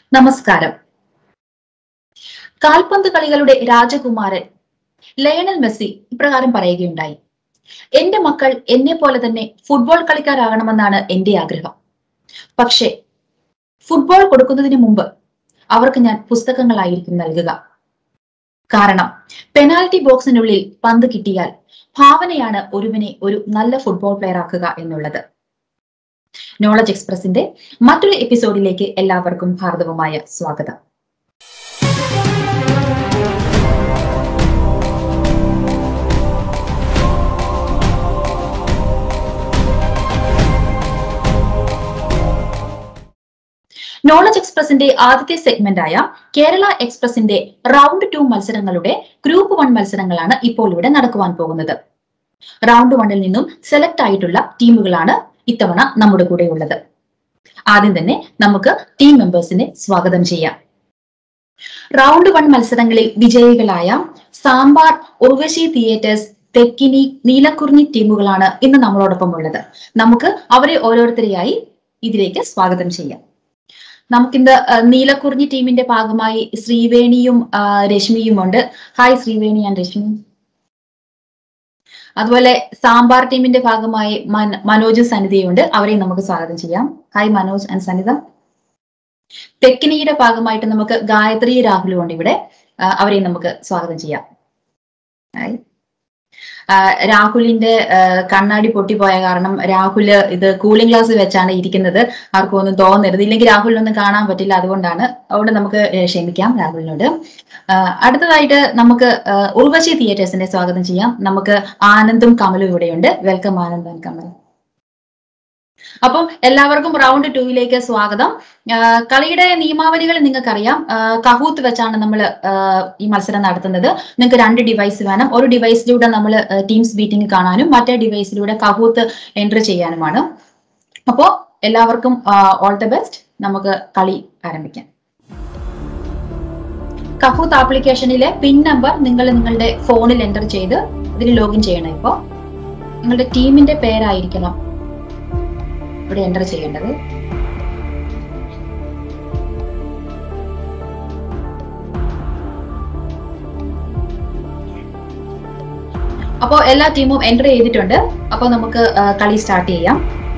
നമസ്കാരം കാൽപന്ത് കളികളുടെ രാജകുമാരൻ ലയണൽ മെസ്സി ഇപ്രകാരം പറയുകയുണ്ടായി എന്റെ മക്കൾ എന്നെ പോലെ തന്നെ ഫുട്ബോൾ കളിക്കാരാകണമെന്നാണ് എന്റെ ആഗ്രഹം പക്ഷേ ഫുട്ബോൾ കൊടുക്കുന്നതിന് മുമ്പ് അവർക്ക് ഞാൻ പുസ്തകങ്ങളായിരിക്കും നൽകുക കാരണം പെനാൽറ്റി ബോക്സിനുള്ളിൽ പന്ത് കിട്ടിയാൽ ഭാവനയാണ് ഒരുവനെ ഒരു നല്ല ഫുട്ബോൾ പ്ലെയർ ആക്കുക എന്നുള്ളത് നോളജ് എക്സ്പ്രസിന്റെ മറ്റൊരു എപ്പിസോഡിലേക്ക് എല്ലാവർക്കും ഹാർദവമായ സ്വാഗതം നോളജ് എക്സ്പ്രസിന്റെ ആദ്യത്തെ സെഗ്മെന്റ് ആയ കേരള എക്സ്പ്രസിന്റെ റൗണ്ട് ടു മത്സരങ്ങളുടെ ഗ്രൂപ്പ് വൺ മത്സരങ്ങളാണ് ഇപ്പോൾ ഇവിടെ നടക്കുവാൻ പോകുന്നത് റൗണ്ട് വണ്ണിൽ നിന്നും സെലക്ട് ആയിട്ടുള്ള ടീമുകളാണ് ഇത്തവണ നമ്മുടെ കൂടെ ഉള്ളത് ആദ്യം തന്നെ നമുക്ക് ടീം മെമ്പേഴ്സിനെ സ്വാഗതം ചെയ്യാം റൗണ്ട് വൺ മത്സരങ്ങളിൽ വിജയികളായ സാമ്പാർ ഉർവശി തിയേറ്റേഴ്സ് തെക്കിനി നീലക്കുറിഞ്ഞി ടീമുകളാണ് ഇന്ന് നമ്മളോടൊപ്പം ഉള്ളത് നമുക്ക് അവരെ ഓരോരുത്തരെയായി ഇതിലേക്ക് സ്വാഗതം ചെയ്യാം നമുക്കിന്ന് അഹ്, നീലക്കുറിഞ്ഞി ടീമിന്റെ ഭാഗമായി ശ്രീവേണിയും ആ, രശ്മിയും ഉണ്ട് ഹായ് ശ്രീവേണി ആൻഡ് രശ്മി അതുപോലെ സാമ്പാർ ടീമിന്റെ ഭാഗമായി മൻ- മനോജും സനിതയും ഉണ്ട് അവരെയും നമുക്ക് സ്വാഗതം ചെയ്യാം ഹായ് മനോജ് ആൻഡ് സനിത തെക്കിനിയുടെ ഭാഗമായിട്ട് നമുക്ക് ഗായത്രി രാഹുലും ഉണ്ട് ഇവിടെ ആ, അവരെയും നമുക്ക് സ്വാഗതം ചെയ്യാം ഹായ് ആ, രാഹുലിന്റെ ആ, കണ്ണാടി പൊട്ടിപ്പോയ കാരണം രാഹുല് ഇത് കൂളിംഗ് ഗ്ലാസ് വെച്ചാണ് ഇരിക്കുന്നത് ആർക്കും ഒന്നും തോന്നരുത് ഇല്ലെങ്കിൽ രാഹുലിനൊന്നും കാണാൻ പറ്റില്ല അതുകൊണ്ടാണ് അതുകൊണ്ട് നമുക്ക് ഏ, ക്ഷമിക്കാം രാഹുലിനോട് ആ, അടുത്തതായിട്ട് നമുക്ക് ആ, ഉർവശി തിയേറ്റേഴ്സിനെ സ്വാഗതം ചെയ്യാം നമുക്ക് ആനന്ദും കമലും ഇവിടെയുണ്ട് വെൽക്കം ആനന്ദ് ആൻഡ് കമൽ അപ്പം എല്ലാവർക്കും റൗണ്ട് ടൂയിലേക്ക് സ്വാഗതം ആ, കളിയുടെ നിയമാവലികൾ നിങ്ങൾക്കറിയാം ആ, കഹൂത്ത് വെച്ചാണ് നമ്മൾ ഈ മത്സരം നടത്തുന്നത് നിങ്ങൾക്ക് രണ്ട് ഡിവൈസ് വേണം ഒരു ഡിവൈസിലൂടെ നമ്മൾ ടീംസ് ബീറ്റിംഗ് കാണാനും മറ്റേ ഡിവൈസിലൂടെ കഹൂത്ത് എൻട്രി ചെയ്യാനുമാണ് അപ്പോ എല്ലാവർക്കും ഓൾ ദ ബെസ്റ്റ് നമുക്ക് കളി ആരംഭിക്കാം കഹൂത്ത് ആപ്ലിക്കേഷനിലെ പിൻ നമ്പർ നിങ്ങൾ നിങ്ങളുടെ ഫോണിൽ എൻ്റർ ചെയ്ത് ഇതിൽ ലോഗിൻ ചെയ്യണം ഇപ്പോൾ നിങ്ങളുടെ ടീമിന്റെ പേരായിരിക്കണം ഇവിടെ എൻ്റർ ചെയ്യേണ്ടത് അപ്പോൾ എല്ലാ ടീമും എൻ്റർ ചെയ്തിട്ടുണ്ട് അപ്പോൾ നമുക്ക് ആ, കളി സ്റ്റാർട്ട് ചെയ്യാം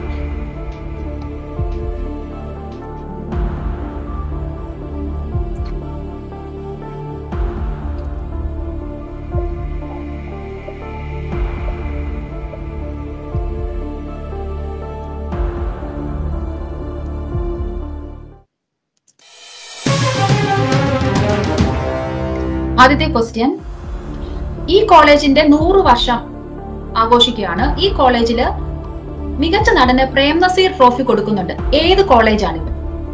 ആദ്യത്തെ ക്വസ്റ്റ്യൻ ഈ കോളേജിന്റെ നൂറ് വർഷം ആഘോഷിക്കുകയാണ് ഈ കോളേജില് മികച്ച നടന് പ്രേം നസീർ ട്രോഫി കൊടുക്കുന്നുണ്ട് ഏത് കോളേജാണിത്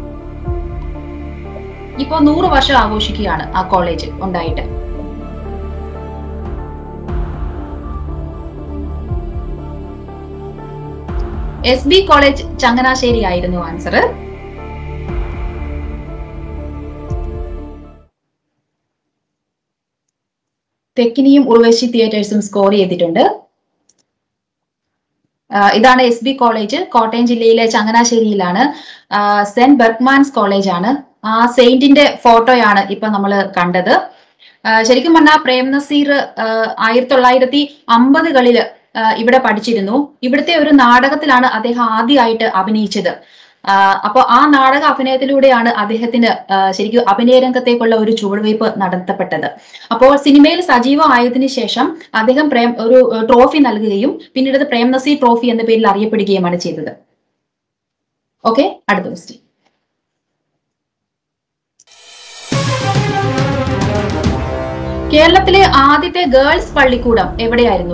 ഇപ്പോ നൂറ് വർഷം ആഘോഷിക്കുകയാണ് ആ കോളേജ് ഉണ്ടായിട്ട് എസ് ബി കോളേജ് ചങ്ങനാശ്ശേരി ആയിരുന്നു ആൻസർ തെക്കിനിയും ഉർവശി തിയേറ്റേഴ്സും സ്കോർ ചെയ്തിട്ടുണ്ട് ആ, ഇതാണ് എസ് ബി കോളേജ് കോട്ടയം ജില്ലയിലെ ചങ്ങനാശ്ശേരിയിലാണ് ആ, സെന്റ് ബെർഗ്മാൻസ് കോളേജ് ആണ് ആ സെയിന്റിന്റെ ഫോട്ടോയാണ് ഇപ്പൊ നമ്മൾ കണ്ടത് ആ, ശരിക്കും പറഞ്ഞാൽ പ്രേം നസീർ ആയിരത്തി തൊള്ളായിരത്തി അമ്പതുകളില് ഇവിടെ പഠിച്ചിരുന്നു ഇവിടുത്തെ ഒരു നാടകത്തിലാണ് അദ്ദേഹം ആദ്യമായിട്ട് അഭിനയിച്ചത് ആ, അപ്പൊ ആ നാടക അഭിനയത്തിലൂടെയാണ് അദ്ദേഹത്തിന് ആ, ശരിക്കും അഭിനയ രംഗത്തേക്കുള്ള ഒരു ചുവടുവയ്പ് നടത്തപ്പെട്ടത് അപ്പോൾ സിനിമയിൽ സജീവമായതിനു ശേഷം അദ്ദേഹം പ്രേം ഒരു ഏഹ്, ട്രോഫി നൽകുകയും പിന്നീട് അത് പ്രേം നസീർ ട്രോഫി എന്ന പേരിൽ അറിയപ്പെടുകയുമാണ് ചെയ്തത് ഓക്കെ അടുത്ത ക്വസ്റ്റ്യൻ കേരളത്തിലെ ആദ്യത്തെ ഗേൾസ് പള്ളിക്കൂടം എവിടെയായിരുന്നു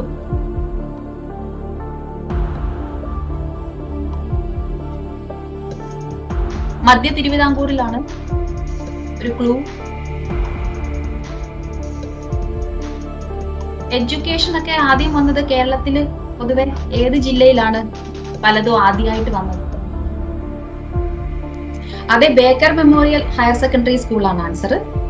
മധ്യ തിരുവിതാംകൂറിലാണ് ഒരു ക്ലൂ എഡ്യൂക്കേഷൻ ഒക്കെ ആദ്യം വന്നത് കേരളത്തില് പൊതുവെ ഏത് ജില്ലയിലാണ് പലതും ആദ്യമായിട്ട് വന്നത് അതെ ബേക്കർ മെമ്മോറിയൽ ഹയർ സെക്കൻഡറി സ്കൂളാണ് ആൻസർ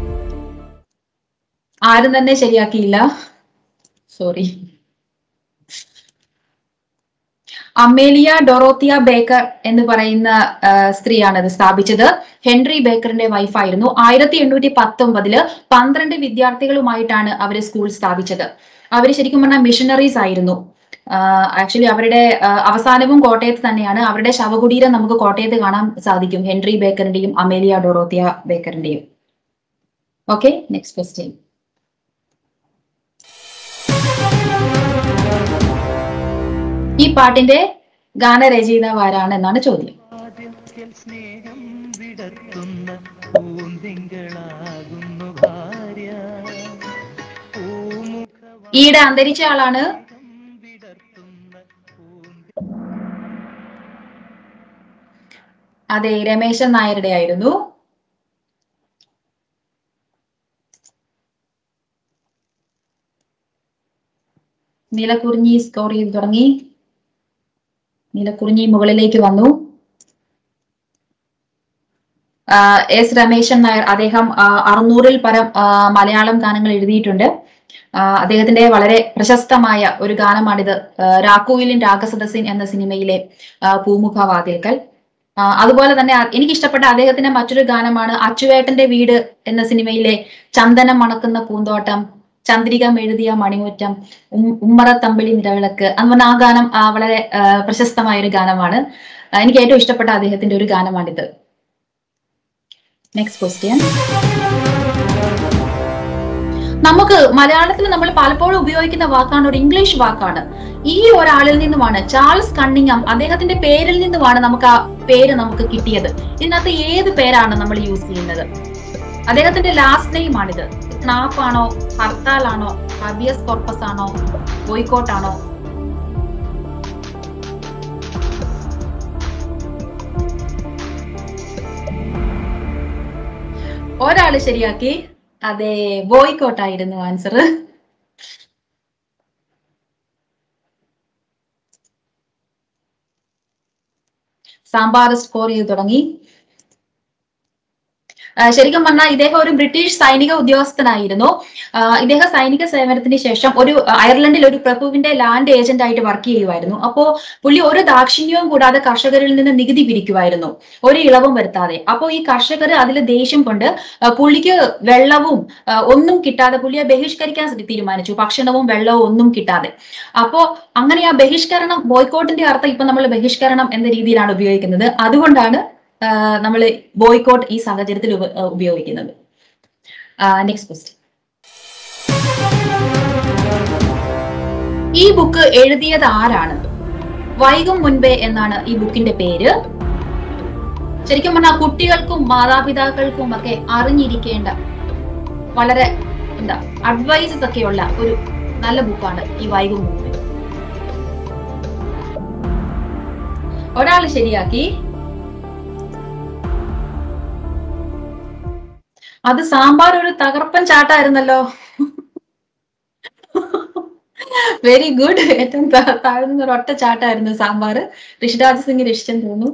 ആരും തന്നെ ശരിയാക്കിയില്ല സോറി അമേലിയ ഡൊറോത്തിയ ബേക്കർ എന്ന് പറയുന്ന ആ, സ്ത്രീയാണ് ഇത് സ്ഥാപിച്ചത് ഹെൻറി ബേക്കറിന്റെ വൈഫായിരുന്നു ആയിരത്തി എണ്ണൂറ്റി പത്തൊമ്പതില് പന്ത്രണ്ട് വിദ്യാർത്ഥികളുമായിട്ടാണ് അവര് സ്കൂൾ സ്ഥാപിച്ചത് അവര് ശരിക്കും പറഞ്ഞാൽ മിഷണറീസ് ആയിരുന്നു ആക്ച്വലി അവരുടെ ആ, അവസാനവും കോട്ടയത്ത് തന്നെയാണ് അവരുടെ ശവകുടീരം നമുക്ക് കോട്ടയത്ത് കാണാൻ സാധിക്കും ഹെൻറി ബേക്കറിന്റെയും അമേലിയ ഡൊറോത്തിയ ബേക്കറിന്റെയും ഓക്കെ നെക്സ്റ്റ് ക്വസ്റ്റ്യൻ ഈ പാട്ടിന്റെ ഗാനരചയിതാവ് ആരാണ് എന്നാണ് ചോദ്യം ആദ്യത്തിൽ സ്നേഹം വിടർത്തുന്ന പൂന്തിങ്കളാകുന്നു ഭാര്യ പൂമുഖവാ ഈയിടെ അന്തരിച്ച ആളാണ് വിടർത്തുന്ന പൂന്തി അതെ രമേശൻ നായരുടെ ആയിരുന്നു നീലക്കുറിഞ്ഞി സ്കോർ ചെയ്ത് തുടങ്ങി നീലക്കുറിഞ്ഞി മുകളിലേക്ക് വന്നു ആ, എസ് രമേശൻ നായർ അദ്ദേഹം ആ, അറുന്നൂറിൽ പരം ആ, മലയാളം ഗാനങ്ങൾ എഴുതിയിട്ടുണ്ട് ആ, അദ്ദേഹത്തിന്റെ വളരെ പ്രശസ്തമായ ഒരു ഗാനമാണിത് ആ, രാക്കുയിലിൻ രാഗസദസ്സിൻ എന്ന സിനിമയിലെ ആ, പൂമുഖവാതിൽക്കൽ ആ, അതുപോലെ തന്നെ അ- എനിക്ക് ഇഷ്ടപ്പെട്ട അദ്ദേഹത്തിന്റെ മറ്റൊരു ഗാനമാണ് അച്ചുവേട്ടന്റെ വീട് എന്ന സിനിമയിലെ ചന്ദനം മണക്കുന്ന പൂന്തോട്ടം ചന്ദ്രികം എഴുതിയ മണിമുറ്റം ഉം- ഉമ്മറത്തമ്പിളി നിലവിളക്ക് എന്ന് പറഞ്ഞ ആ ഗാനം ആ, വളരെ ആ, പ്രശസ്തമായ ഒരു ഗാനമാണ് ആ, എനിക്ക് ഏറ്റവും ഇഷ്ടപ്പെട്ട അദ്ദേഹത്തിന്റെ ഒരു ഗാനമാണിത് നെക്സ്റ്റ് ക്വസ്റ്റ്യൻ നമുക്ക് മലയാളത്തിൽ നമ്മൾ പലപ്പോഴും ഉപയോഗിക്കുന്ന വാക്കാണ് ഒരു ഇംഗ്ലീഷ് വാക്കാണ് ഈ ഒരാളിൽ നിന്നുമാണ് ചാൾസ് കണ്ണിങ്ങം അദ്ദേഹത്തിന്റെ പേരിൽ നിന്നുമാണ് നമുക്ക് ആ പേര് നമുക്ക് കിട്ടിയത് ഇതിനകത്ത് ഏത് പേരാണ് നമ്മൾ യൂസ് ചെയ്യുന്നത് അദ്ദേഹത്തിന്റെ ലാസ്റ്റ് നെയിം ആണിത് ക്നാപ്പ് ആണോ ഹർത്താൽ ആണോ ഹബിയസ് കോർപ്പസ് ആണോ ബോയ്ക്കോട്ട് ആണോ ഒരാള് ശരിയാക്കി അതെ ബോയ്ക്കോട്ട് ആയിരുന്നു ആൻസർ സാമ്പാർ സ്കോർ ചെയ്ത് തുടങ്ങി ആ, ശരിക്കും പറഞ്ഞാൽ ഇദ്ദേഹം ഒരു ബ്രിട്ടീഷ് സൈനിക ഉദ്യോഗസ്ഥനായിരുന്നു ആ, ഇദ്ദേഹം സൈനിക സേവനത്തിന് ശേഷം ഒരു അയർലൻഡിൽ ഒരു പ്രഭുവിന്റെ ലാൻഡ് ഏജന്റ് ആയിട്ട് വർക്ക് ചെയ്യുമായിരുന്നു അപ്പോ പുള്ളി ഒരു ദാക്ഷിണ്യവും കൂടാതെ കർഷകരിൽ നിന്ന് നികുതി പിരിക്കുമായിരുന്നു ഒരു ഇളവും വരുത്താതെ അപ്പോൾ ഈ കർഷകർ അതിൽ ദേഷ്യം കൊണ്ട് ആ, പുള്ളിക്ക് വെള്ളവും ആ, ഒന്നും കിട്ടാതെ പുള്ളിയെ ബഹിഷ്കരിക്കാൻ സി- തീരുമാനിച്ചു ഭക്ഷണവും വെള്ളവും ഒന്നും കിട്ടാതെ അപ്പോ അങ്ങനെ ആ ബഹിഷ്കരണം ബോയ്ക്കോട്ടിന്റെ അർത്ഥം ഇപ്പൊ നമ്മൾ ബഹിഷ്കരണം എന്ന രീതിയിലാണ് ഉപയോഗിക്കുന്നത് അതുകൊണ്ടാണ് നമ്മൾ ബോയ്ക്കോട്ട് ഈ സാഹചര്യത്തിൽ ഉപ- ആ, ഉപയോഗിക്കുന്നത് നെക്സ്റ്റ് ക്വസ്റ്റ്യൻ ഈ ബുക്ക് എഴുതിയത് ആരാണ് വൈകും മുൻപേ എന്നാണ് ഈ ബുക്കിന്റെ പേര് ശരിക്കും പറഞ്ഞാൽ കുട്ടികൾക്കും മാതാപിതാക്കൾക്കും ഒക്കെ അറിഞ്ഞിരിക്കേണ്ട വളരെ എന്താ അഡ്വൈസസ് ഒക്കെയുള്ള ഒരു നല്ല ബുക്കാണ് ഈ വൈകും മുൻപേ ഒരാൾ ശരിയാക്കി അത് സാമ്പാർ ഒരു തകർപ്പൻ ചാട്ടായിരുന്നല്ലോ വെരി ഗുഡ് ഏറ്റവും താ- താഴ്ന്ന ഒരു ഒറ്റ ചാട്ടായിരുന്നു സാമ്പാർ ഋഷിരാജ് സിംഗ് രക്ഷിച്ചെന്ന് തോന്നുന്നു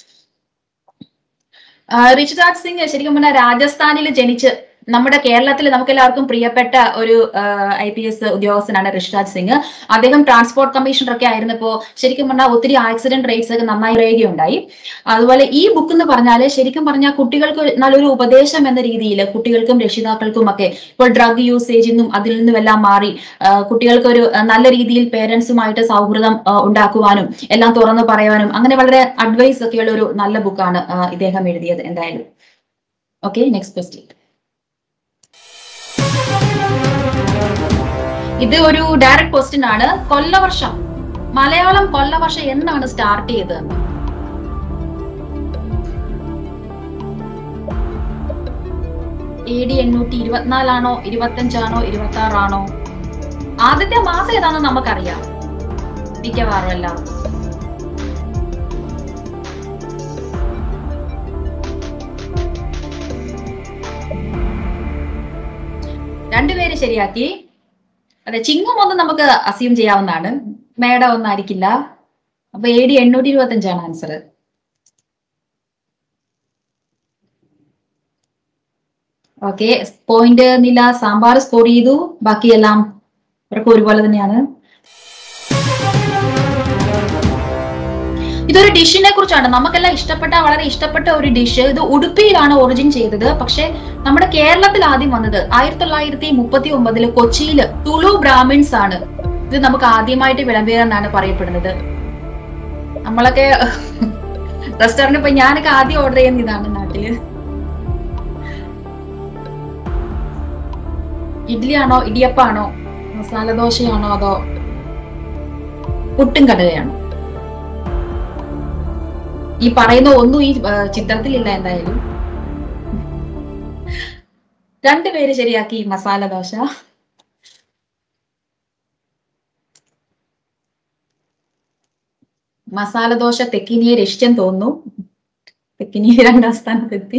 ആ, ഋഷിരാജ് സിംഗ് ശരിക്കും പറഞ്ഞാൽ രാജസ്ഥാനിൽ ജനിച്ച് നമ്മുടെ കേരളത്തിൽ നമുക്ക് എല്ലാവർക്കും പ്രിയപ്പെട്ട ഒരു ഐ പി എസ് ഉദ്യോഗസ്ഥനാണ് ഋഷിരാജ് സിംഗ് അദ്ദേഹം ട്രാൻസ്പോർട്ട് കമ്മീഷണർ ഒക്കെ ആയിരുന്നപ്പോൾ ശരിക്കും പറഞ്ഞാൽ ഒത്തിരി ആക്സിഡന്റ് റേറ്റ്സ് ഒക്കെ നന്നായി കുറയുകയുണ്ടായി അതുപോലെ ഈ ബുക്ക് എന്ന് പറഞ്ഞാൽ ശരിക്കും പറഞ്ഞാൽ കുട്ടികൾക്ക് ഒരു നല്ലൊരു ഉപദേശം എന്ന രീതിയിൽ കുട്ടികൾക്കും രക്ഷിതാക്കൾക്കും ഒക്കെ ഇപ്പോൾ ഡ്രഗ് യൂസേജിൽ നിന്നും അതിൽ നിന്നും എല്ലാം മാറി ആ, കുട്ടികൾക്ക് ഒരു ആ, നല്ല രീതിയിൽ പേരൻസുമായിട്ട് സൗഹൃദം ആ, ഉണ്ടാക്കുവാനും എല്ലാം തുറന്നു പറയാനും അങ്ങനെ വളരെ അഡ്വൈസ് ഒക്കെയുള്ള ഒരു നല്ല ബുക്കാണ് ഇദ്ദേഹം എഴുതിയത് എന്തായാലും ഓക്കെ നെക്സ്റ്റ് ക്വസ്റ്റ്യൻ ഇത് ഒരു ഡയറക്റ്റ് ക്വസ്റ്റ്യൻ ആണ് കൊല്ലവർഷം മലയാളം കൊല്ലവർഷം എന്നാണ് സ്റ്റാർട്ട് ചെയ്തതെന്ന് എ ഡി എണ്ണൂറ്റി ഇരുപത്തിനാലാണോ ഇരുപത്തഞ്ചാണോ ഇരുപത്തി ആറാണോ ആദ്യത്തെ മാസം ഏതാണെന്ന് നമുക്കറിയാം മിക്കവാറും എല്ലാവർക്കും രണ്ടുപേര് ശരിയാക്കി അതെ ചിങ്ങം ഒന്ന് നമുക്ക് അസ്യൂം ചെയ്യാവുന്നതാണ് മേടം ഒന്നായിരിക്കില്ല അപ്പൊ എ ഡി എണ്ണൂറ്റി ഇരുപത്തി അഞ്ചാണ് ആൻസർ ഓക്കെ പോയിന്റ് നില സാമ്പാർ സ്കോർ ചെയ്തു ബാക്കിയെല്ലാം ഇവർക്ക് ഒരുപോലെ തന്നെയാണ് ഇതൊരു ഡിഷിനെ കുറിച്ചാണ് നമുക്കെല്ലാം ഇഷ്ടപ്പെട്ട വളരെ ഇഷ്ടപ്പെട്ട ഒരു ഡിഷ് ഇത് ഉടുപ്പിയിലാണ് ഒറിജിൻ ചെയ്തത് പക്ഷെ നമ്മുടെ കേരളത്തിൽ ആദ്യം വന്നത് ആയിരത്തി തൊള്ളായിരത്തി മുപ്പത്തി ഒമ്പതില് കൊച്ചിയില് തുളു ബ്രാഹ്മിൺസ് ആണ് ഇത് നമുക്ക് ആദ്യമായിട്ട് വിളമ്പിയതെന്നാണ് പറയപ്പെടുന്നത് നമ്മളൊക്കെ റെസ്റ്റോറന്റ് ഇപ്പൊ ഞാനൊക്കെ ആദ്യം ഓർഡർ ചെയ്യുന്ന ഇതാണ് നാട്ടില് ഇഡ്ഡലിയാണോ ഇടിയപ്പാണോ മസാല ദോശയാണോ അതോ പുട്ടും കടലയാണോ ഈ പറയുന്ന ഒന്നും ഈ ആ, ചിത്രത്തിലില്ല എന്തായാലും രണ്ടുപേര് ശരിയാക്കി മസാല ദോശ മസാല ദോശ തെക്കിനിയെ രക്ഷിച്ചെന്ന് തോന്നുന്നു തെക്കിനിയെ രണ്ടാം സ്ഥാനത്തെത്തി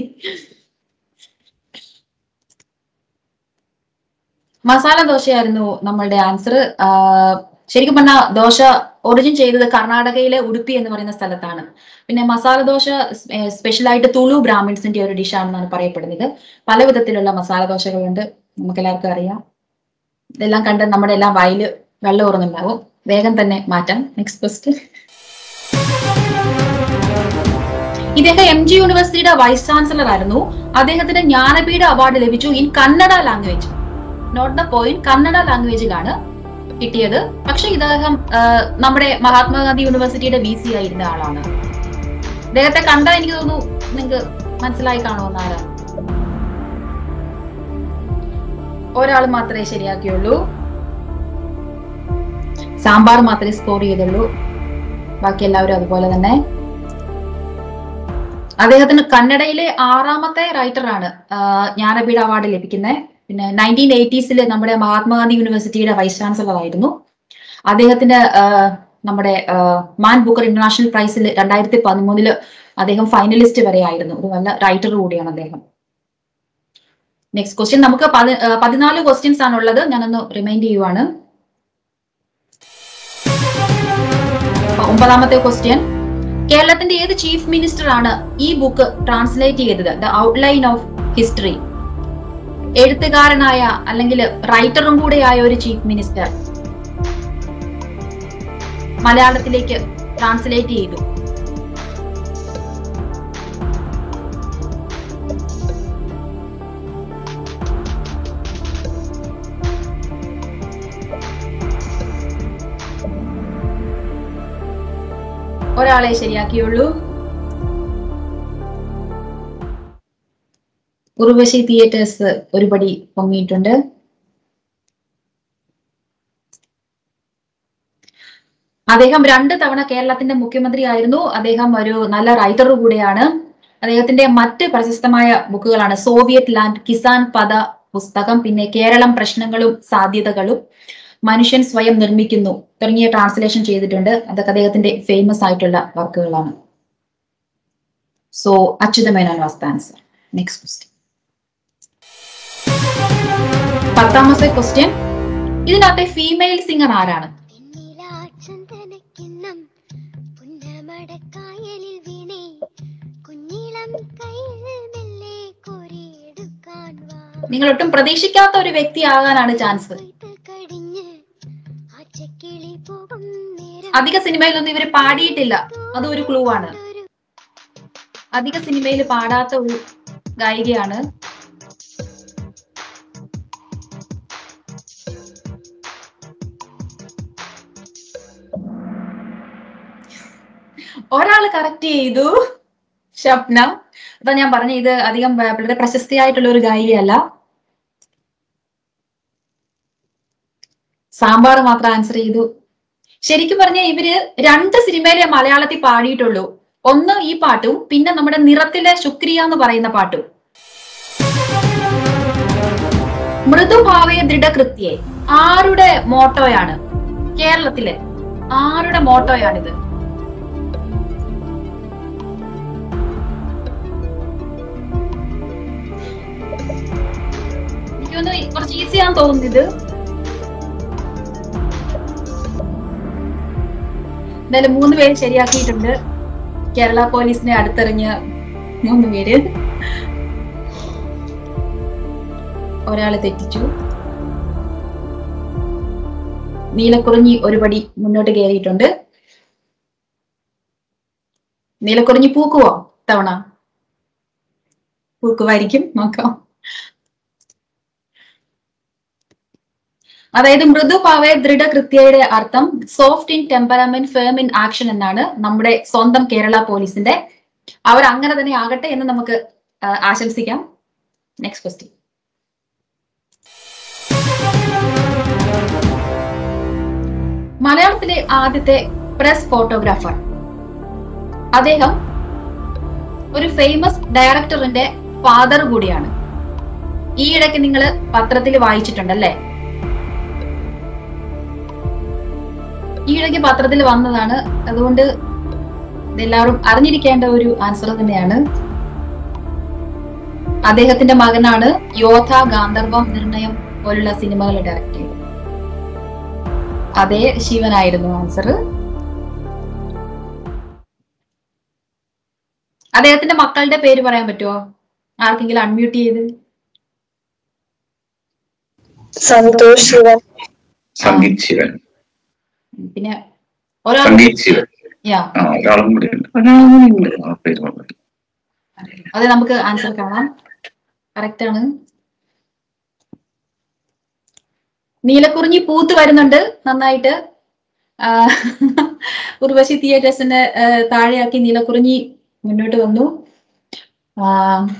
മസാല ദോശയായിരുന്നു നമ്മളുടെ ആൻസർ ശരിക്കും പറഞ്ഞാൽ ദോശ ഒറിജിൻ ചെയ്തത് കർണാടകയിലെ ഉടുപ്പി എന്ന് പറയുന്ന സ്ഥലത്താണ് പിന്നെ മസാല ദോശ സ്പെഷ്യലായിട്ട് തുളു ബ്രാഹ്മിൺസിന്റെ ഒരു ഡിഷാണെന്നാണ് പറയപ്പെടുന്നത് പല വിധത്തിലുള്ള മസാല ദോശകളുണ്ട് നമുക്ക് എല്ലാവർക്കും അറിയാം ഇതെല്ലാം കണ്ട് നമ്മുടെ എല്ലാം വായില് വെള്ളം ഊറുന്നുണ്ടാവും വേഗം തന്നെ മാറ്റാം നെക്സ്റ്റ് ക്വസ്റ്റ്യൻ ഇദ്ദേഹം എം ജി യൂണിവേഴ്സിറ്റിയുടെ വൈസ് ചാൻസലർ ആയിരുന്നു അദ്ദേഹത്തിന് ജ്ഞാനപീഠ അവാർഡ് ലഭിച്ചു in Kannada language not the point Kannada ലാംഗ്വേജിലാണ് കിട്ടിയത് പക്ഷെ ഇദ്ദേഹം ആ, നമ്മുടെ മഹാത്മാഗാന്ധി യൂണിവേഴ്സിറ്റിയുടെ വി സി ആയിരുന്ന ആളാണ് അദ്ദേഹത്തെ കണ്ടാൽ എനിക്ക് തോന്നുന്നു നിങ്ങൾക്ക് മനസ്സിലായി കാണുമെന്ന് ആരാ ഒരാൾ മാത്രമേ ശരിയാക്കിയുള്ളൂ സാമ്പാർ മാത്രമേ സ്കോർ ചെയ്തുള്ളൂ ബാക്കി എല്ലാവരും അതുപോലെ തന്നെ അദ്ദേഹത്തിന് കന്നഡയിലെ ആറാമത്തെ റൈറ്ററാണ് ജ്ഞാനപീഠ അവാർഡ് ലഭിക്കുന്നത് പിന്നെ നയൻറ്റീൻ എയ്റ്റീസിൽ നമ്മുടെ മഹാത്മാഗാന്ധി യൂണിവേഴ്സിറ്റിയുടെ വൈസ് ചാൻസലർ ആയിരുന്നു അദ്ദേഹത്തിന്റെ ആ, നമ്മുടെ ആ, മാൻ ബുക്കർ ഇന്റർനാഷണൽ പ്രൈസിൽ രണ്ടായിരത്തി പതിമൂന്നില് അദ്ദേഹം ഫൈനലിസ്റ്റ് വരെ ആയിരുന്നു ഒരു നല്ല റൈറ്റർ കൂടിയാണ് അദ്ദേഹം നെക്സ്റ്റ് ക്വസ്റ്റ്യൻ നമുക്ക് പതി- ആ, പതിനാല് ക്വസ്റ്റ്യൻസ് ആണുള്ളത് ഞാനൊന്ന് റിമൈൻഡ് ചെയ്യുവാണ് ഒമ്പതാമത്തെ ക്വസ്റ്റ്യൻ കേരളത്തിന്റെ ഏത് ചീഫ് മിനിസ്റ്റർ ആണ് ഈ ബുക്ക് ട്രാൻസ്ലേറ്റ് ചെയ്തത് ദ ഔട്ട്ലൈൻ ഓഫ് ഹിസ്റ്ററി എഴുത്തുകാരനായ അല്ലെങ്കിൽ റൈറ്ററും കൂടെയായ ഒരു ചീഫ് മിനിസ്റ്റർ മലയാളത്തിലേക്ക് ട്രാൻസ്ലേറ്റ് ചെയ്തു ഒരാളെ ശരിയാക്കിയുള്ളൂ ഉർവശി തിയേറ്റേഴ്സ് ഒരുപടി പൊങ്ങിയിട്ടുണ്ട് അദ്ദേഹം രണ്ട് തവണ കേരളത്തിന്റെ മുഖ്യമന്ത്രി ആയിരുന്നു അദ്ദേഹം ഒരു നല്ല റൈറ്റർ കൂടെയാണ് അദ്ദേഹത്തിന്റെ മറ്റ് പ്രശസ്തമായ ബുക്കുകളാണ് സോവിയറ്റ് ലാൻഡ് കിസാൻ പദ പുസ്തകം പിന്നെ കേരളം പ്രശ്നങ്ങളും സാധ്യതകളും മനുഷ്യൻ സ്വയം നിർമ്മിക്കുന്നു തുടങ്ങിയ ട്രാൻസ്ലേഷൻ ചെയ്തിട്ടുണ്ട് അതൊക്കെ അദ്ദേഹത്തിന്റെ ഫേമസ് ആയിട്ടുള്ള വർക്കുകളാണ് so Achutha Menon was the answer next question പത്താമത്തെ ക്വസ്റ്റ്യൻ ഇതിനകത്തെ ഫീമെയിൽ സിംഗർ ആരാണ് ചന്ദനക്കിണ്ണം പുന്നമടക്കായലിൽ വീണേ കുഞ്ഞിളം കയ്യിൽ മെല്ലെ കോരിയെടുക്കാൻ വാ നിങ്ങൾ ഒട്ടും പ്രതീക്ഷിക്കാത്ത ഒരു വ്യക്തി ആകാനാണ് ചാൻസ് കൊയ്ത്ത് കഴിഞ്ഞ് ആച്ചക്കിളി പോകും നേരം അധിക സിനിമയിലൊന്നും ഇവര് പാടിയിട്ടില്ല അതും ഒരു ക്ലൂ ആണ് അധിക സിനിമയിൽ പാടാത്ത ഒരു ഗായികയാണ് ഒരാള് കറക്റ്റ് ചെയ്തു ഷപ്ന അപ്പൊ ഞാൻ പറഞ്ഞ ഇത് അധികം വ- വളരെ പ്രശസ്തിയായിട്ടുള്ള ഒരു ഗായികയല്ല സാമ്പാർ മാത്രം ആൻസർ ചെയ്തു ശരിക്കും പറഞ്ഞ ഇവര് രണ്ട് സിനിമയിലെ മലയാളത്തിൽ പാടിയിട്ടുള്ളൂ ഒന്ന് ഈ പാട്ടും പിന്നെ നമ്മുടെ നിറത്തിലെ ശുക്രിയ എന്ന് പറയുന്ന പാട്ടും മൃദുഭാവയെ ദൃഢകൃത്യേ ആരുടെ മോട്ടോയാണ് കേരളത്തിലെ ആരുടെ മോട്ടോയാണിത് എനിക്കൊന്ന് കുറച്ച് ഈസിയാന്ന് തോന്നുന്നു ഇത് എന്തായാലും മൂന്ന് പേര് ശരിയാക്കിയിട്ടുണ്ട് കേരള പോലീസിനെ അടുത്തെറിഞ്ഞ മൂന്ന് പേര് ഒരാള് തെറ്റിച്ചു നീലക്കുറിഞ്ഞി ഒരുപടി മുന്നോട്ട് കയറിയിട്ടുണ്ട് നീലക്കുറിഞ്ഞി പൂക്കുവോ തവണ പൂക്കുമായിരിക്കും നോക്കാം അതായത് മൃദുഭാവേ ദൃഢകൃത്യയുടെ അർത്ഥം soft in temperament firm in action എന്നാണ് നമ്മുടെ സ്വന്തം കേരള പോലീസിന്റെ അവർ അങ്ങനെ തന്നെ ആകട്ടെ എന്ന് നമുക്ക് ആ, ആശംസിക്കാം നെക്സ്റ്റ് ക്വസ്റ്റ്യൻ മലയാളത്തിലെ ആദ്യത്തെ പ്രസ് ഫോട്ടോഗ്രാഫർ അദ്ദേഹം ഒരു ഫേമസ് ഡയറക്ടറിന്റെ ഫാദർ കൂടിയാണ് ഈ ഇടയ്ക്ക് നിങ്ങൾ പത്രത്തിൽ വായിച്ചിട്ടുണ്ടല്ലേ ഈ ഇടയ്ക്ക് പത്രത്തിൽ വന്നതാണ് അതുകൊണ്ട് ഇതെല്ലാവരും അറിഞ്ഞിരിക്കേണ്ട ഒരു ആൻസർ തന്നെയാണ് അദ്ദേഹത്തിന്റെ മകനാണ് യോധ ഗാന്ധർവം നിർണയം പോലുള്ള സിനിമകൾ ഡയറക്ട് ചെയ്തത് അതേ ശിവനായിരുന്നു ആൻസർ അദ്ദേഹത്തിന്റെ മക്കളുടെ പേര് പറയാൻ പറ്റുമോ ആർക്കെങ്കിലും അൺമ്യൂട്ട് ചെയ്ത് സന്തോഷ് ശിവൻ സംഗീത് ശിവൻ പിന്നെ ഒരാൾ സംഗീത് ശിവൻ യാ ആ ഒരാളും കൂടി ഉണ്ട് ഒരാളും കൂടി ഉണ്ട് ആ പേര് പറഞ്ഞു അത് നമുക്ക് ആൻസർ കാണാം കറക്റ്റ് ആണ് നീലക്കുറിഞ്ഞി പൂത്ത് വരുന്നുണ്ട് നന്നായിട്ട് ആ, ഉർവശി തിയേറ്റേഴ്സിന് താഴെയാക്കി നീലക്കുറിഞ്ഞി മുന്നോട്ട് വന്നു ആ,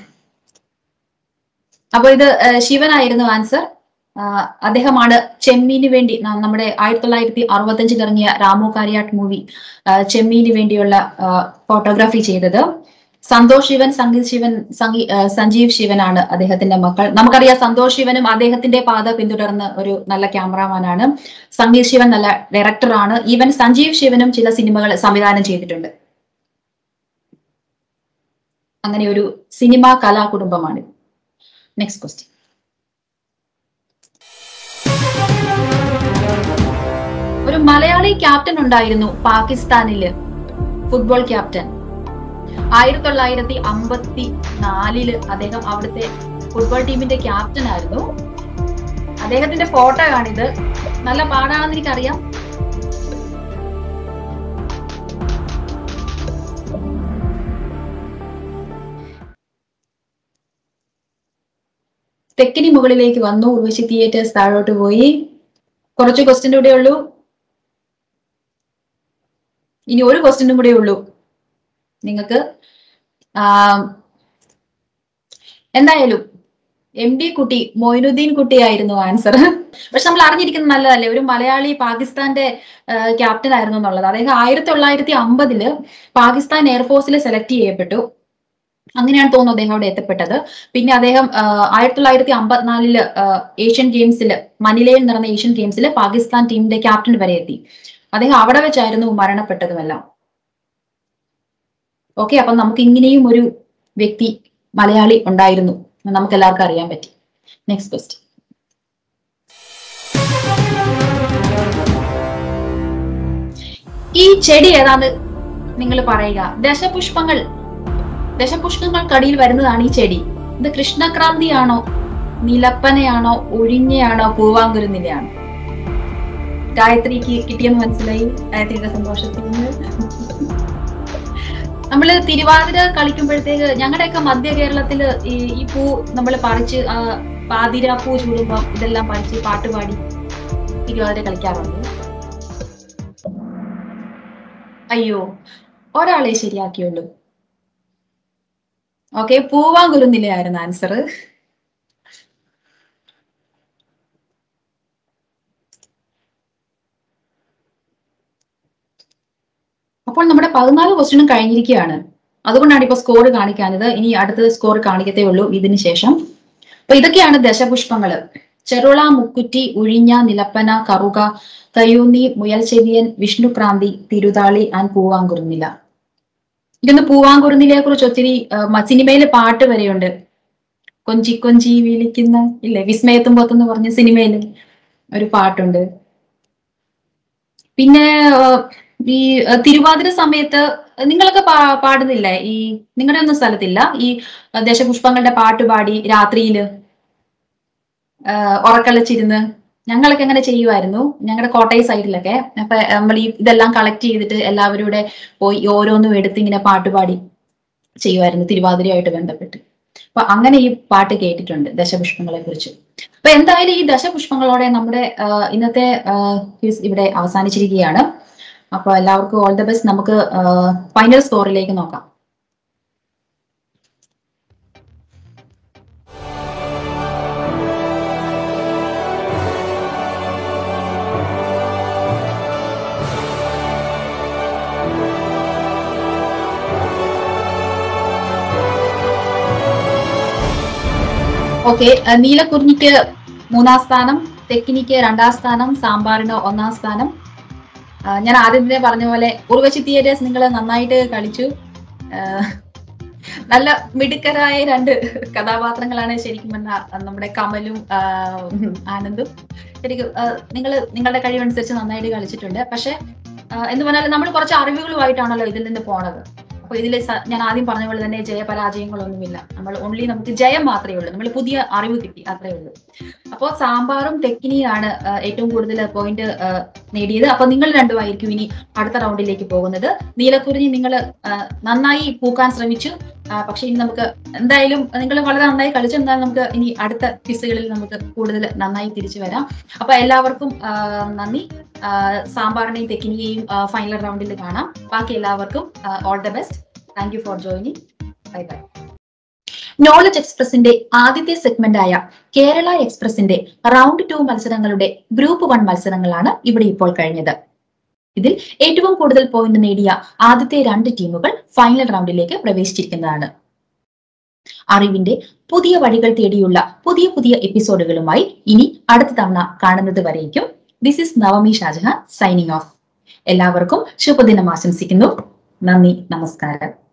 അപ്പൊ ഇത് ആ, ശിവനായിരുന്നു ആൻസർ ആ, അദ്ദേഹമാണ് ചെമ്മീന് വേണ്ടി ന- നമ്മുടെ ആയിരത്തി തൊള്ളായിരത്തി അറുപത്തഞ്ചിൽ ഇറങ്ങിയ രാമു കാര്യാട്ട് മൂവി ചെമ്മീന് വേണ്ടിയുള്ള ഫോട്ടോഗ്രാഫി ചെയ്തത് സന്തോഷ് ശിവൻ സംഗീത് ശിവൻ സംഗീ ആ, സഞ്ജീവ് ശിവനാണ് അദ്ദേഹത്തിന്റെ മക്കൾ നമുക്കറിയാം സന്തോഷ് ശിവനും അദ്ദേഹത്തിന്റെ പാത പിന്തുടർന്ന് ഒരു നല്ല ക്യാമറാമാനാണ് സംഗീത് ശിവൻ നല്ല ഡയറക്ടറാണ് ഈവൻ സഞ്ജീവ് ശിവനും ചില സിനിമകൾ സംവിധാനം ചെയ്തിട്ടുണ്ട് അങ്ങനെ ഒരു സിനിമാ കലാ കുടുംബമാണ് നെക്സ്റ്റ് ക്വസ്റ്റ്യൻ ഒരു മലയാളി ക്യാപ്റ്റൻ ഉണ്ടായിരുന്നു പാകിസ്ഥാനില് ഫുട്ബോൾ ക്യാപ്റ്റൻ ആയിരത്തി തൊള്ളായിരത്തി അമ്പത്തി നാലില് അദ്ദേഹം അവിടുത്തെ ഫുട്ബോൾ ടീമിന്റെ ക്യാപ്റ്റൻ ആയിരുന്നു അദ്ദേഹത്തിന്റെ ഫോട്ടോ ആണിത് നല്ല പാടാണെന്ന് എനിക്കറിയാം തെക്കിനി മുകളിലേക്ക് വന്നു ഉർവശി തിയേറ്റേഴ്സ് താഴോട്ട് പോയി കുറച്ച് ക്വസ്റ്റ്യൻ കൂടെ ഉള്ളൂ ഇനി ഒരു ക്വസ്റ്റ്യനും കൂടെ ഉള്ളൂ നിങ്ങൾക്ക് എന്തായാലും എം ഡി കുട്ടി മൊയിനുദ്ദീൻ കുട്ടിയായിരുന്നു ആൻസർ പക്ഷെ നമ്മൾ അറിഞ്ഞിരിക്കുന്നത് നല്ലതല്ലേ ഒരു മലയാളി പാകിസ്ഥാന്റെ ക്യാപ്റ്റൻ ആയിരുന്നു എന്നുള്ളത് അദ്ദേഹം ആയിരത്തി തൊള്ളായിരത്തി അമ്പതില് പാകിസ്ഥാൻ എയർഫോഴ്സിൽ സെലക്ട് ചെയ്യപ്പെട്ടു അങ്ങനെയാണ് തോന്നുന്നു അദ്ദേഹം അവിടെ എത്തപ്പെട്ടത് പിന്നെ അദ്ദേഹം ആയിരത്തി തൊള്ളായിരത്തി അമ്പത്തിനാലില് ഏഷ്യൻ ഗെയിംസിൽ മനിലയിൽ നടന്ന ഏഷ്യൻ ഗെയിംസിൽ പാകിസ്ഥാൻ ടീമിന്റെ ക്യാപ്റ്റൻ വരെ എത്തി അദ്ദേഹം അവിടെ വെച്ചായിരുന്നു മരണപ്പെട്ടതുമെല്ലാം ഓക്കെ അപ്പൊ നമുക്ക് ഇങ്ങനെയും ഒരു വ്യക്തി മലയാളി ഉണ്ടായിരുന്നു നമുക്ക് എല്ലാവർക്കും അറിയാൻ പറ്റി നെക്സ്റ്റ് ക്വസ്റ്റ്യൻ ഈ ചെടി ഏതാന്ന് നിങ്ങൾ പറയുക ദശപുഷ്പങ്ങൾ ദശപുഷ്പങ്ങൾക്കടിയിൽ വരുന്നതാണ് ഈ ചെടി ഇത് കൃഷ്ണക്രാന്തിയാണോ നിലപ്പനയാണോ ഒഴിഞ്ഞയാണോ പൂവാങ്കുരുന്നിലയാണോ ഗായത്രിക്ക് കിട്ടിയെന്ന് മനസ്സിലായി ഗായത്രിയുടെ സന്തോഷത്തിൽ നിന്ന് നമ്മള് തിരുവാതിര കളിക്കുമ്പോഴത്തേക്ക് ഞങ്ങളുടെയൊക്കെ മധ്യ കേരളത്തില് ഈ ഈ പൂ നമ്മൾ പറിച്ച് ആ, പാതിര പൂ ചൂടുമ്പോ ഇതെല്ലാം പറിച്ച് പാട്ട് പാടി തിരുവാതിര കളിക്കാറുണ്ട് അയ്യോ ഒരാളെ ശരിയാക്കിയുള്ളൂ ഓക്കെ പൂവാങ്കുരുന്നിലയായിരുന്നു ആൻസർ അപ്പോൾ നമ്മുടെ പതിനാല് ക്വസ്റ്റ്യനും കഴിഞ്ഞിരിക്കുകയാണ് അതുകൊണ്ടാണ് ഇപ്പൊ സ്കോർ കാണിക്കാനത് ഇനി അടുത്ത സ്കോർ കാണിക്കത്തേ ഉള്ളൂ ഇതിന് ശേഷം അപ്പൊ ഇതൊക്കെയാണ് ദശപുഷ്പങ്ങള് ചെറുള മുക്കുറ്റി ഉഴിഞ്ഞ നിലപ്പന കറുക കയ്യൂന്നി മുയൽചെവിയൻ വിഷ്ണുക്രാന്തി തിരുതാളി ആൻഡ് പൂവാങ്കുറുന്നില ഇതൊന്ന് പൂവാങ്കുറുന്നിലയെ കുറിച്ച് ഒത്തിരി സിനിമയിൽ പാട്ട് വരെയുണ്ട് കൊഞ്ചി കൊഞ്ചി വിളിക്കുന്ന ഇല്ലേ വിസ്മയത്തുമ്പോത്തെന്ന് പറഞ്ഞ സിനിമയില് ഒരു പാട്ടുണ്ട് പിന്നെ ആ, ഈ ആ, തിരുവാതിര സമയത്ത് നിങ്ങളൊക്കെ പാ- പാടുന്നില്ലേ ഈ നിങ്ങളുടെ ഒന്നും സ്ഥലത്തില്ല ഈ ആ, ദശപുഷ്പങ്ങളുടെ പാട്ട് പാടി രാത്രിയില് ആ, ഉറക്കളച്ചിരുന്ന് ഞങ്ങളൊക്കെ അങ്ങനെ ചെയ്യുമായിരുന്നു ഞങ്ങളുടെ കോട്ടയം സൈഡിലൊക്കെ അപ്പൊ നമ്മൾ ഈ ഇതെല്ലാം കളക്ട് ചെയ്തിട്ട് എല്ലാവരും കൂടെ പോയി ഓരോന്നും എടുത്ത് ഇങ്ങനെ പാട്ടുപാടി ചെയ്യുമായിരുന്നു തിരുവാതിരയായിട്ട് ബന്ധപ്പെട്ട് അപ്പൊ അങ്ങനെ ഈ പാട്ട് കേട്ടിട്ടുണ്ട് ദശപുഷ്പങ്ങളെ കുറിച്ച് അപ്പൊ എന്തായാലും ഈ ദശപുഷ്പങ്ങളോടെ നമ്മുടെ ആ, ഇന്നത്തെ ക്വിസ് ഇവിടെ അവസാനിച്ചിരിക്കുകയാണ് അപ്പൊ എല്ലാവർക്കും ഓൾ ദ ബെസ്റ്റ് നമുക്ക് ഫൈനൽ സ്കോറിലേക്ക് നോക്കാം ഓക്കെ നീലക്കുറിഞ്ഞിക്ക് മൂന്നാം സ്ഥാനം തെക്കിനിക്ക് രണ്ടാം സ്ഥാനം സാമ്പാറിന് ഒന്നാം സ്ഥാനം ആ, ഞാൻ ആദ്യം തന്നെ പറഞ്ഞ പോലെ ഉർവശി തിയേറ്റേഴ്സ് നിങ്ങൾ നന്നായിട്ട് കളിച്ചു ആ, നല്ല മിടുക്കരായ രണ്ട് കഥാപാത്രങ്ങളാണ് ശരിക്കും പറഞ്ഞാൽ നമ്മുടെ കമലും ആ, ആനന്ദും ശരിക്കും നിങ്ങൾ നിങ്ങളുടെ കഴിവനുസരിച്ച് നന്നായിട്ട് കളിച്ചിട്ടുണ്ട് പക്ഷെ ആ, എന്ന് പറഞ്ഞാൽ നമ്മൾ കുറച്ച് അറിവുകളുമായിട്ടാണല്ലോ ഇതിൽ നിന്ന് പോണത് അപ്പൊ ഇതിൽ ഞാൻ ആദ്യം പറഞ്ഞ പോലെ തന്നെ ജയപരാജയങ്ങളൊന്നുമില്ല നമ്മൾ ഓൺലി നമുക്ക് ജയം മാത്രമേ ഉള്ളൂ നമ്മൾ പുതിയ അറിവ് കിട്ടി അത്രേ ഉള്ളൂ അപ്പോൾ സാമ്പാറും തെക്കിനിയാണ് ആ, ഏറ്റവും കൂടുതൽ പോയിന്റ് നേടിയത് അപ്പൊ നിങ്ങൾ രണ്ടുമായിരിക്കും ഇനി അടുത്ത റൗണ്ടിലേക്ക് പോകുന്നത് നീലക്കുറിഞ്ഞി നിങ്ങൾ നന്നായി പൂക്കാൻ ശ്രമിച്ചു ആ, പക്ഷെ ഇനി നമുക്ക് എന്തായാലും നിങ്ങൾ വളരെ നന്നായി കളിച്ചു എന്നാൽ നമുക്ക് ഇനി അടുത്ത ക്വിസുകളിൽ നമുക്ക് കൂടുതൽ നന്നായി തിരിച്ചു വരാം അപ്പൊ എല്ലാവർക്കും ആ, നന്ദി ആ, സാമ്പാറിനെയും തെക്കിനിയെയും ഫൈനൽ റൗണ്ടിൽ കാണാം ബാക്കി എല്ലാവർക്കും all the best thank you for joining bye bye knowledge എക്സ്പ്രസിന്റെ ആദ്യത്തെ സെഗ്മെന്റ് ആയ കേരള എക്സ്പ്രസിന്റെ റൗണ്ട് ടു മത്സരങ്ങളുടെ ഗ്രൂപ്പ് വൺ മത്സരങ്ങളാണ് ഇവിടെ ഇപ്പോൾ കഴിഞ്ഞത് ഇതിൽ ഏറ്റവും കൂടുതൽ പോയിന്റ് നേടിയ ആദ്യത്തെ രണ്ട് ടീമുകൾ ഫൈനൽ റൗണ്ടിലേക്ക് പ്രവേശിച്ചിരിക്കുന്നതാണ് അറിവിന്റെ പുതിയ വഴികൾ തേടിയുള്ള പുതിയ പുതിയ എപ്പിസോഡുകളുമായി ഇനി അടുത്ത തവണ കാണുന്നത് വരേക്കും this is Navami Shajahan signing off എല്ലാവർക്കും ശുഭദിനം ആശംസിക്കുന്നു നന്ദി നമസ്കാരം